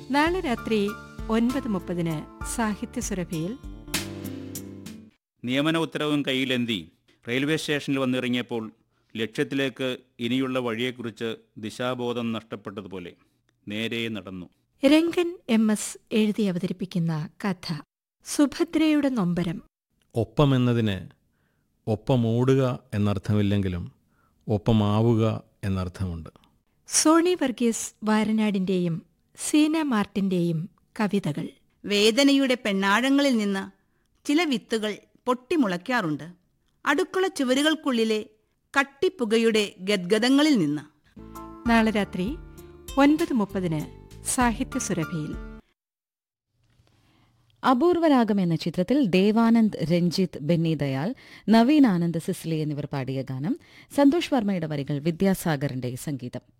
നാളെ രാത്രി ഒൻപത് മുപ്പതിന് സാഹിത്യ സുരഭിയിൽ നിയമന ഉത്തരവും കയ്യിലെന്തി റെയിൽവേ സ്റ്റേഷനിൽ വന്നിറങ്ങിയപ്പോൾ ലക്ഷ്യത്തിലേക്ക് ഇനിയുള്ള വഴിയെക്കുറിച്ച് ദിശാബോധം നഷ്ടപ്പെട്ടതുപോലെ നേരെ നടന്നു രംഗൻ എം എസ് എഴുതി അവതരിപ്പിക്കുന്ന കഥ സുഭദ്രയുടെ നൊമ്പരം ഒപ്പമെന്നതിന് ഒപ്പമോടുക എന്നർത്ഥമില്ലെങ്കിലും ഒപ്പമാവുക എന്നർത്ഥമുണ്ട് സോണി വർഗീസ് വാരനാടിന്റെയും സീന മാർട്ടിന്റെയും കവിതകൾ വേദനയുടെ പെണ്ണാഴങ്ങളിൽ നിന്ന് ചില വിത്തുകൾ പൊട്ടിമുളയ്ക്കാറുണ്ട് അടുക്കള ചുവരുകൾക്കുള്ളിലെ കട്ടിപ്പുകയുടെ ഗദ്ഗതങ്ങളിൽ നിന്ന് നാളെ രാത്രി ഒൻപത് മുപ്പതിന് സാഹിത്യ സുരഭിയിൽ അപൂർവരാഗം എന്ന ചിത്രത്തിൽ ദേവാനന്ദ് രഞ്ജിത്ത് ബെന്നി ദയാൽ നവീൻ ആനന്ദ് സിസ്ലി എന്നിവർ പാടിയ ഗാനം സന്തോഷ് വർമ്മയുടെ വരികൾ വിദ്യാസാഗറിന്റെ സംഗീതം